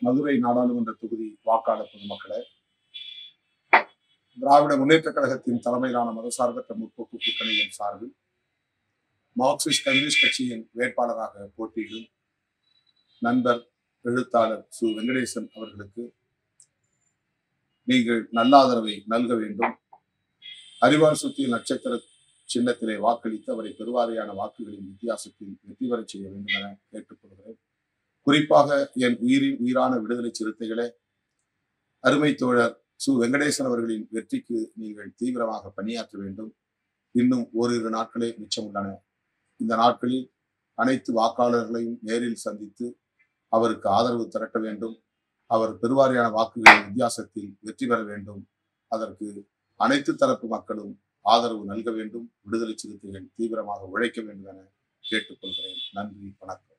மதுரை நாடாளுமன்ற தொகுதி வாக்காளர் பொதுமக்களே திராவிட முன்னேற்ற கழகத்தின் தலைமையிலான மதசார்பற்ற முற்போக்கு கூட்டணியின் சார்பில் மார்க்சிஸ்ட் கம்யூனிஸ்ட் கட்சியின் வேட்பாளராக போட்டியிடும் நண்பர் எழுத்தாளர் சு வெங்கடேசன் அவர்களுக்கு நீங்கள் நல்லாதரவை நல்க வேண்டும் அறிவால் சுற்றிய நட்சத்திர சின்னத்திலே வாக்களித்து அவரை பெருவாரியான வாக்குகளின் வித்தியாசத்தில் வெற்றி பெறச் செய்ய வேண்டும் என கேட்டுக்கொள்கிறேன் குறிப்பாக என் உயிரின் உயிரான விடுதலை சிறுத்தைகளே அருமை தோழர் சு வெங்கடேசன் அவர்களின் வெற்றிக்கு நீங்கள் தீவிரமாக பணியாற்ற வேண்டும் இன்னும் ஓரிரு நாட்களே மிச்சம் உள்ளன இந்த நாட்களில் அனைத்து வாக்காளர்களையும் நேரில் சந்தித்து அவருக்கு ஆதரவு திரட்ட வேண்டும் அவர் பெருவாரியான வாக்குகளின் வித்தியாசத்தில் வெற்றி பெற வேண்டும் அதற்கு அனைத்து தரப்பு மக்களும் ஆதரவு நல்க வேண்டும் விடுதலை சிறுத்தைகள் தீவிரமாக உழைக்க வேண்டும் என கேட்டுக்கொள்கிறேன் நன்றி வணக்கம்